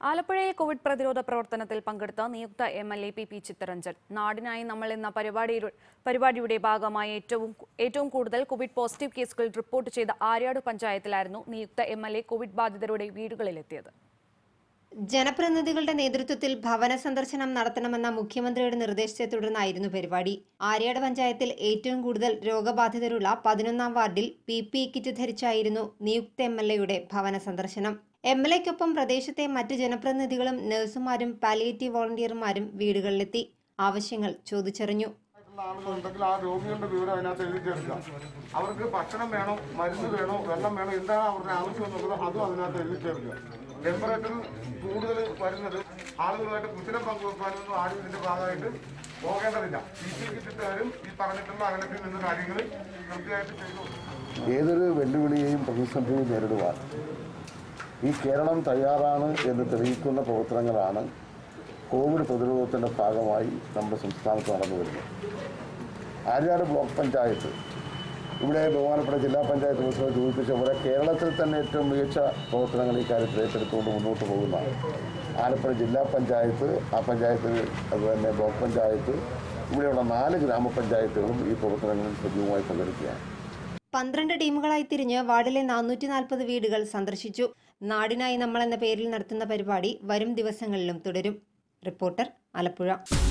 ആലപ്പുഴയിൽ കോവിഡ് പ്രതിരോധ പ്രവർത്തനത്തിൽ പങ്കെടുത്ത നിയുക്ത M L A P P Chitharanjan നാടിനായി നമ്മൾ എന്ന പരിപാടിയുടെ പരിപാടിയുടെ ഭാഗമായി ഏറ്റവും ഏറ്റവും കൂടുതൽ കോവിഡ് പോസിറ്റീവ് കേസുകൾ റിപ്പോർട്ട് ചെയ്ത ആര്യാട് പഞ്ചായത്തിലായിരുന്നു നിയുക്ത എം എൽ എ കോവിഡ് ബാധിതരുടെ വീടുകളിലെത്തിയത് ജനപ്രതിനിധികളുടെ നേതൃത്വത്തിൽ ഭവന സന്ദർശനം നടത്തണമെന്ന മുഖ്യമന്ത്രിയുടെ നിർദ്ദേശത്തെ തുടർന്നായിരുന്നു പരിപാടി ആര്യാട് പഞ്ചായത്തിൽ ഏറ്റവും കൂടുതൽ രോഗബാധിതരുള്ള പതിനൊന്നാം വാർഡിൽ പി പി കിറ്റ് ധരിച്ചായിരുന്നു നിയുക്ത എം എൽ എയുടെ ഭവന സന്ദർശനം എം എൽ എക്കൊപ്പം പ്രദേശത്തെ മറ്റ് ജനപ്രതിനിധികളും നഴ്സുമാരും പാലിയേറ്റീവ് വോളണ്ടിയർമാരും വീടുകളിലെത്തി ആവശ്യങ്ങൾ ചോദിച്ചറിഞ്ഞു ആയിട്ടുള്ള ആളുകളുണ്ടെങ്കിൽ ആ രോഗികളുടെ വിവരം അതിനകത്ത് എഴുതി ചേർക്കുക അവർക്ക് ഭക്ഷണം വേണോ മരുന്ന് വേണോ വെള്ളം വേണോ എന്താണ് അവരുടെ ആവശ്യം എന്നുള്ളത് അതും അതിനകത്ത് എഴുതി ചേർക്കുക ടെമ്പറേച്ചർ കൂടുതൽ വരുന്നത് ആളുകളുമായിട്ട് കുത്തിരം പങ്കുവെക്കാനൊന്നും ആരും ഇതിന്റെ ഭാഗമായിട്ട് പോകേണ്ടതില്ല പി സി കിറ്റുകാരും ഈ പറഞ്ഞിട്ടുള്ള അകലത്തിൽ നിന്ന് കാര്യങ്ങൾ കൃത്യമായിട്ട് ചെയ്തു ഏതൊരു വെല്ലുവിളിയെയും പ്രതിസന്ധിയും നേരിടുവാൻ ഈ കേരളം തയ്യാറാണ് എന്ന് തെളിയിക്കുന്ന പ്രവർത്തനങ്ങളാണ് കോവിഡ് പ്രതിരോധത്തിൻ്റെ ഭാഗമായി നമ്മുടെ സംസ്ഥാനത്ത് നടന്നു വരുന്നത് ആര്യാട് ബ്ലോക്ക് പഞ്ചായത്ത് ഇവിടെ ബഹുമാനപ്പെട്ട ജില്ലാ പഞ്ചായത്ത് പ്രസിഡന്റ് സൂചിപ്പിച്ച പോലെ കേരളത്തിൽ തന്നെ ഏറ്റവും മികച്ച പ്രവർത്തനങ്ങൾ ഈ കാര്യത്തിൽ ഏറ്റെടുത്തുകൊണ്ട് മുന്നോട്ട് പോകുന്നതാണ് ആലപ്പുഴ ജില്ലാ പഞ്ചായത്ത് ആ പഞ്ചായത്തിൽ അതുപോലെ തന്നെ ബ്ലോക്ക് പഞ്ചായത്ത് ഇവിടെയുള്ള നാല് ഗ്രാമപഞ്ചായത്തുകളും ഈ പ്രവർത്തനങ്ങളിൽ സജീവമായി പങ്കെടുക്കുകയാണ് പന്ത്രണ്ട് ടീമുകളായി തിരിഞ്ഞ് വാർഡിലെ നാനൂറ്റി നാൽപ്പത് വീടുകൾ സന്ദർശിച്ചു നാടിനായി നമ്മൾ എന്ന പേരിൽ നടത്തുന്ന പരിപാടി വരും ദിവസങ്ങളിലും തുടരും റിപ്പോർട്ടർ ആലപ്പുഴ